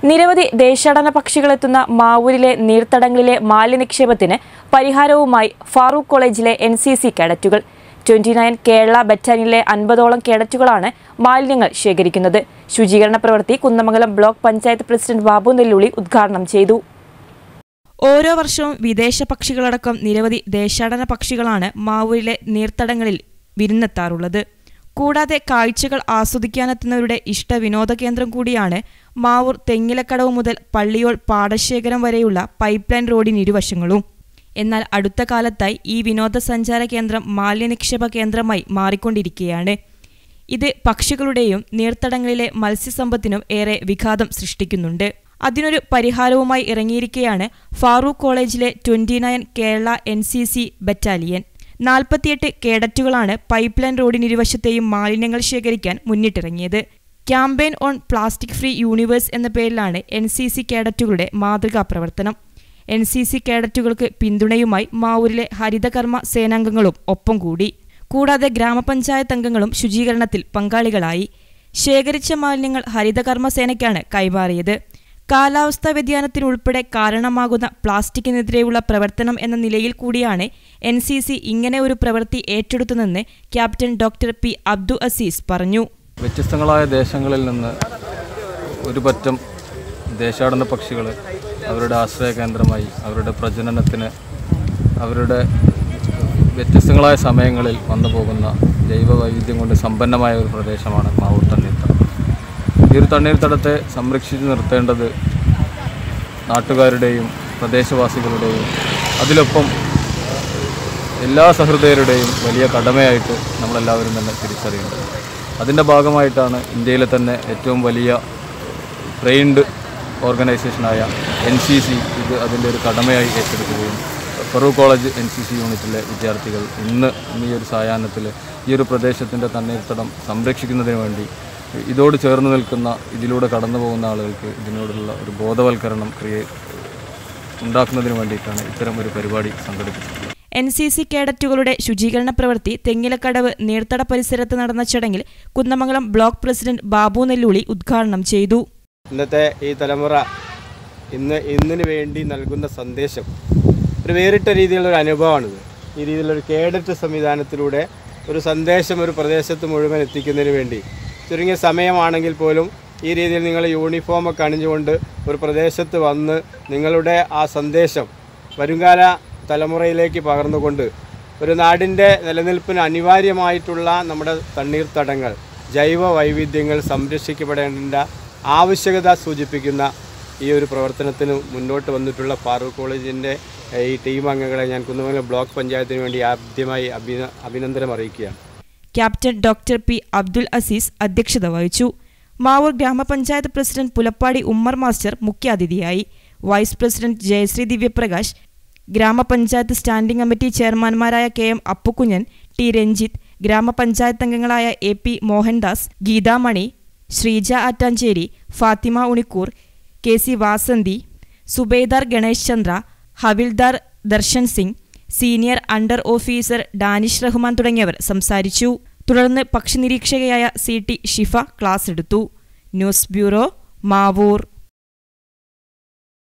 നിരവധി ദേശാടന പക്ഷികളെത്തുന്ന മാവൂരിലെ നീർത്തടങ്ങളിലെ മാലിന്യനിക്ഷേപത്തിന് പരിഹാരവുമായി ഫാറൂഖ് കോളേജിലെ എൻ സി സി കേഡറ്റുകൾ ട്വന്റി നയൻ കേരള ബറ്റാലിയനിലെ അൻപതോളം കേഡറ്റുകളാണ് മാലിന്യങ്ങൾ ശേഖരിക്കുന്നത് ശുചീകരണ പ്രവൃത്തി കുന്നമംഗലം ബ്ലോക്ക് പഞ്ചായത്ത് പ്രസിഡന്റ് ബാബു നെല്ലുളി ഉദ്ഘാടനം ചെയ്തു ഓരോ വർഷവും വിദേശ പക്ഷികളടക്കം നിരവധി ദേശാടന പക്ഷികളാണ് മാവൂരിലെ നീർത്തടങ്ങളിൽ വിരുന്നെത്താറുള്ളത് കൂടാതെ കാഴ്ചകൾ ആസ്വദിക്കാനെത്തുന്നവരുടെ ഇഷ്ട വിനോദ കേന്ദ്രം കൂടിയാണ് മാവൂർ തെങ്ങിലക്കടവ് മുതൽ പള്ളിയോൾ പാടശേഖരം വരെയുള്ള പൈപ്പ് ലൈൻ റോഡിനിരുവശങ്ങളും എന്നാൽ അടുത്ത കാലത്തായി ഈ വിനോദസഞ്ചാര കേന്ദ്രം മാലിന്യനിക്ഷേപ കേന്ദ്രമായി മാറിക്കൊണ്ടിരിക്കുകയാണ് ഇത് പക്ഷികളുടെയും നീർത്തടങ്ങളിലെ മത്സ്യസമ്പത്തിനും ഏറെ വിഘാതം സൃഷ്ടിക്കുന്നുണ്ട് അതിനൊരു പരിഹാരവുമായി ഇറങ്ങിയിരിക്കെയാണ് ഫാറൂഖ് കോളേജിലെ twenty nine Kerala N C C battalion നാൽപ്പത്തിയെട്ട് കേഡറ്റുകളാണ് പൈപ്പ് ലൈൻ റോഡിനിരുവശത്തെയും മാലിന്യങ്ങൾ ശേഖരിക്കാൻ മുന്നിട്ടിറങ്ങിയത് campaign on plastic free universe എന്ന പേരിലാണ് എൻ സി സി കേഡറ്റുകളുടെ മാതൃകാ പ്രവർത്തനം എൻ സി സി കേഡറ്റുകൾക്ക് പിന്തുണയുമായി മാവൂരിലെ ഹരിതകർമ്മ സേനാംഗങ്ങളും ഒപ്പം കൂടി കൂടാതെ ഗ്രാമപഞ്ചായത്ത് അംഗങ്ങളും ശുചീകരണത്തിൽ പങ്കാളികളായി ശേഖരിച്ച മാലിന്യങ്ങൾ ഹരിതകർമ്മ സേനയ്ക്കാണ് കൈമാറിയത് കാലാവസ്ഥാ വ്യതിയാനത്തിനുൾപ്പെടെ കാരണമാകുന്ന പ്ലാസ്റ്റിക്കിനെതിരെയുള്ള പ്രവർത്തനം എന്ന നിലയിൽ കൂടിയാണ് എൻ സി സി ഇങ്ങനെ ഒരു പ്രവൃത്തി ഏറ്റെടുത്തതെന്ന് captain doctor P Abdu Aziz പറഞ്ഞു വ്യത്യസ്തങ്ങളായ ദേശങ്ങളിൽ നിന്ന് ഒരു പറ്റം ദേശാടന പക്ഷികൾ അവരുടെ ആശ്രയ കേന്ദ്രമായി അവരുടെ പ്രജനനത്തിന് അവരുടെ വ്യത്യസ്തങ്ങളായ സമയങ്ങളിൽ വന്നു പോകുന്ന ജൈവ വൈവിധ്യം കൊണ്ട് സമ്പന്നമായ ഒരു പ്രദേശമാണ് മാവൂർ തണ്ണീർത്തടം ഈ ഒരു തണ്ണീർത്തടത്തെ സംരക്ഷിച്ചു നിർത്തേണ്ടത് നാട്ടുകാരുടെയും പ്രദേശവാസികളുടെയും അതിലൊപ്പം എല്ലാ സഹൃദയരുടെയും വലിയ കടമയായിട്ട് നമ്മളെല്ലാവരും തന്നെ തിരിച്ചറിയുന്നത് അതിൻ്റെ ഭാഗമായിട്ടാണ് ഇന്ത്യയിലെ തന്നെ ഏറ്റവും വലിയ ട്രെയിൻഡ് ഓർഗനൈസേഷനായ എൻ സി സി ഇത് അതിൻ്റെ ഒരു കടമയായി ഏറ്റെടുക്കുകയും Farooq college N C C യൂണിറ്റിലെ വിദ്യാർത്ഥികൾ ഇന്ന് ഇന്ന് ഈ ഒരു സായാഹ്നത്തിൽ ഈ ഒരു പ്രദേശത്തിൻ്റെ തണ്ണീർത്തടം സംരക്ഷിക്കുന്നതിന് വേണ്ടി ഇതോട് ചേർന്ന് നിൽക്കുന്ന ഇതിലൂടെ കടന്നു പോകുന്ന ആളുകൾക്ക് ഇതിനോടുള്ള ഒരു ബോധവൽക്കരണം ക്രിയേ ഉണ്ടാക്കുന്നതിന് വേണ്ടിയിട്ടാണ് ഇത്തരം ഒരു പരിപാടി സംഘടിപ്പിച്ചിട്ടുള്ളത് എൻ സി സി കേഡറ്റുകളുടെ ശുചീകരണ പ്രവൃത്തി തെങ്ങിലക്കടവ് നീർത്തട പരിസരത്ത് നടന്ന ചടങ്ങിൽ കുന്നമംഗലം ബ്ലോക്ക് പ്രസിഡന്റ് ബാബു നെല്ലുളി ഉദ്ഘാടനം ചെയ്തു ഇന്നത്തെ ഈ തലമുറ ഇന്ന് ഇന്നിന് വേണ്ടി നൽകുന്ന സന്ദേശം ഒരു വേറിട്ട രീതിയിലുള്ള ഒരു അനുഭവമാണിത് ഈ രീതിയിലൊരു കേഡറ്റ് സംവിധാനത്തിലൂടെ ഒരു സന്ദേശം ഒരു പ്രദേശത്ത് മുഴുവൻ എത്തിക്കുന്നതിന് വേണ്ടി ചുരുങ്ങിയ സമയമാണെങ്കിൽ പോലും ഈ രീതിയിൽ നിങ്ങൾ യൂണിഫോമൊക്കെ അണിഞ്ഞുകൊണ്ട് ഒരു പ്രദേശത്ത് വന്ന് നിങ്ങളുടെ ആ സന്ദേശം വരുംകാല തലമുറയിലേക്ക് പകർന്നുകൊണ്ട് ഒരു നാടിൻ്റെ നിലനിൽപ്പിന് അനിവാര്യമായിട്ടുള്ള നമ്മുടെ തണ്ണീർത്തടങ്ങൾ ജൈവ വൈവിധ്യങ്ങൾ സംരക്ഷിക്കപ്പെടേണ്ട ആവശ്യകത സൂചിപ്പിക്കുന്ന ഈ ഒരു പ്രവർത്തനത്തിന് മുന്നോട്ട് വന്നിട്ടുള്ള ഫാറൂഖ് കോളേജിൻ്റെ ഈ ടീം അംഗങ്ങളെ ഞാൻ കുന്നമംഗലം ബ്ലോക്ക് പഞ്ചായത്തിന് വേണ്ടി ആദ്യമായി അഭിന അഭിനന്ദനം അറിയിക്കുകയാണ് captain doctor P Abdul Aziz അധ്യക്ഷത വഹിച്ചു മാവൂർ ഗ്രാമപഞ്ചായത്ത് പ്രസിഡന്റ് പുലപ്പാടി ഉമ്മർ മാസ്റ്റർ മുഖ്യാതിഥിയായി വൈസ് പ്രസിഡന്റ് ജയശ്രീ ദിവ്യപ്രകാശ് ഗ്രാമപഞ്ചായത്ത് സ്റ്റാൻഡിംഗ് കമ്മിറ്റി ചെയർമാൻമാരായ K M Appukkunjan T Ranjith ഗ്രാമപഞ്ചായത്ത് അംഗങ്ങളായ A P Mohandas Geethamani Sreeja Attanchery Fathima Unikkoor K C Vasanthi സുബേദാർ ഗണേശ് ചന്ദ്ര ഹവിൽദാർ Darshan Singh senior under officer Danish Rahman തുടങ്ങിയവർ സംസാരിച്ചു തുടർന്ന് പക്ഷി നിരീക്ഷകയായ സി ടി ഷിഫ ക്ലാസ് എടുത്തു ന്യൂസ് ബ്യൂറോ മാവൂർ